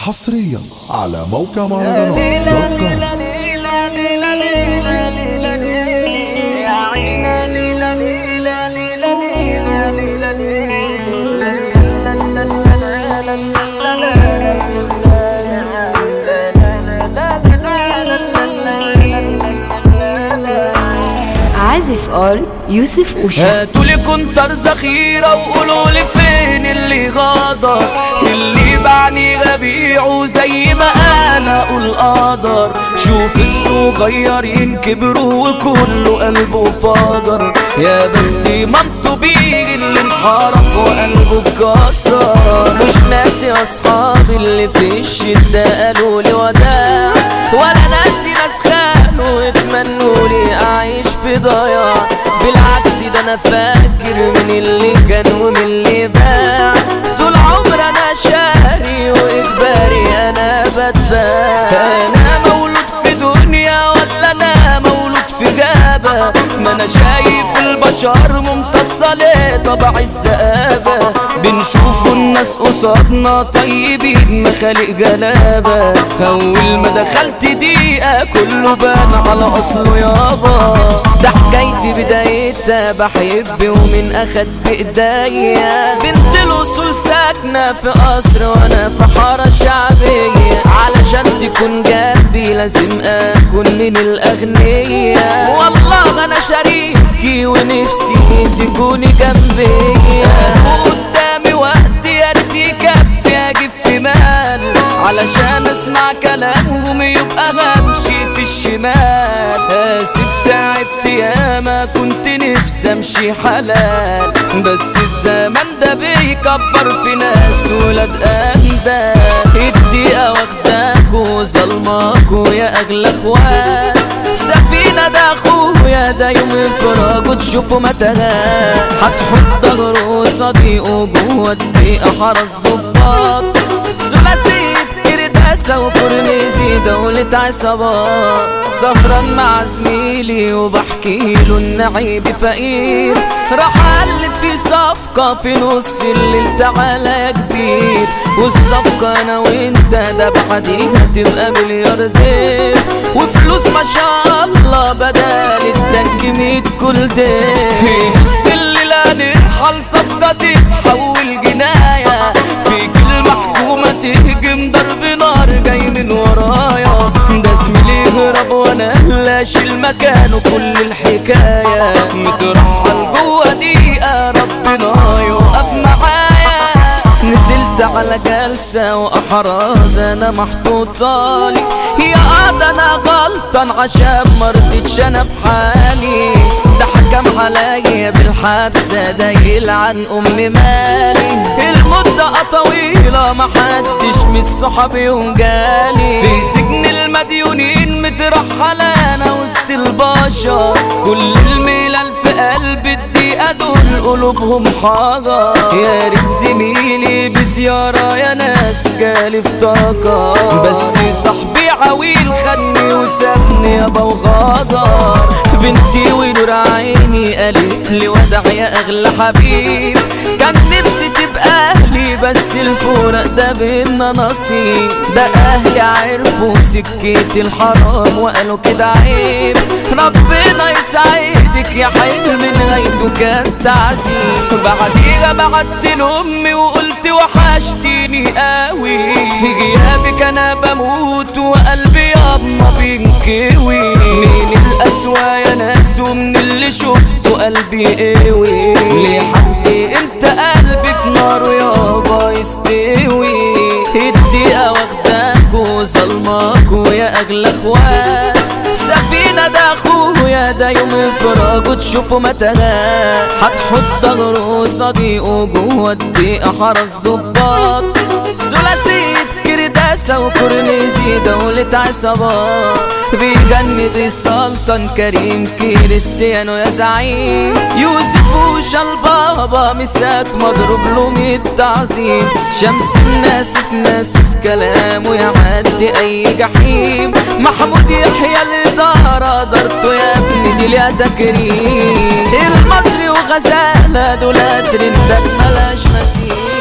حصريا على موقع مهرجانات دوت كوم عازف ار يوسف اوشا هاتوا لي كنتر ذخيرة وقولوا لي فين اللي غدر اللي بعني غبيعه زي ما انا اقول قدر شوف الصغيرين كبروا وكله قلبه فجر يا بنتي مامته بيجي اللي انحرف وقلبه اتكسر مش ناسي اصحابي اللي في الشدة قالوا لي وداع ولا ناسي ناس خانوا اتمنوا لي اعيش في ضياع بالعكس ده انا فاكر من اللي كان ومن اللي باع طول عمر انا شاري واجباري انا بتباع انا مولود في دنيا ولا انا مولود في جابة ما انا شايف البشر ممتصة ليه طبع الزقابة بنشوف الناس قصادنا طيبين مخالق جلابة اول ما دخلت دقيقة كله بان على اصله يابا ده حكايتي بدايتها بحب ومن اخد بايديا بنت الاصول ساكنة في قصر وانا في حارة شعبية علشان تكون جنبي لازم اكون من الاغنياء والله انا شريكي ونفسي تكوني جنبي قدامي وقت يا ريت يكفي اجيب في مال علشان اسمع كلامهم يبقى همشي في الشمال اسف تعبت ياما كنت نفسي امشي حلال بس الزمن ده بيكبر في ناس ولاد اندال الدقيقة واخداكوا ظلماكوا يا اغلى اخوات سفينة ده اخويا ده يوم انفراجه تشوفه متاهات هتحط ظهره صديقه جوه الدقيقة حرس ظباط ثلاثية كرداسة وكورنيزي دولة عصابات سهران مع زميلي وبحكي له ان عيبي فقير راح ألف في صفقة في نص الليل تعالى يا كبير والصفقة انا وانت ده بعديها تبقى ملياردير وفلوس ما شاء الله بدل التانك ميت كل دير في نص الليل هنرحل صفقة تتحول جناية في كل محكومة تهجم ضرب نار جاي من ورايا ده زميلي هرب وانا اللي اشيل مكانه كل الحكاية مترحل جوه دقيقة ربنا يوقف معايا نزلت على جلسة وأحراز أنا محطوطالي يا قاضي أنا غلطان عشان مرضتش أنا بحالي ده حكم عليا بالحادثة ده يلعن أم مالي المدة طويلة محدش من الصحاب يوم جالي في سجن المديونين مترحل أنا وسط البشر كل الملل في قلب الدقيقة دول قلوبهم حجر يا ريت زميلي بزيارة يا ناس جالي في طاقة بس صاحبي عويل خدني وسابني يابا وغدر بنتي ونور عيني قالت لي ودع يا اغلى حبيب كان نفسي تبقى اهلي بس الفرق ده بينا نصيب ده اهلي عرفوا سكة الحرام وقالوا كده عيب ربنا يسعدك يا حلم نهايته كان تعذيب بعديها بعت لامي وقلت وحشتيني قوي في غيابك انا بموت وقلبي ياما بينكوي من القسوة يا ناس ومن اللي شفته قلبي قوي ليه حقي انت قلبي في نار يابا يستوي الدقيقة واخداك وظلماك ويا اغلى اخوات سفينة ده اخويا ده يوم انفراجه تشوفه متاهات هتحط ظهره صديقه جوه الدقيقة حرس ظباط ثلاثية كرداسة وكورنيزي دولة عصابات بيجند السلطان كريم كريستيانو يا زعيم يوسف وشا البابا مساك مضروب له ميت تعظيم شمس الناس في ناس في كلامه يعدي اي جحيم محمود يحيى الاداره دارته يا ابني دي ليها تكريم المصري وغزاله دول ترندات ملاش مثيل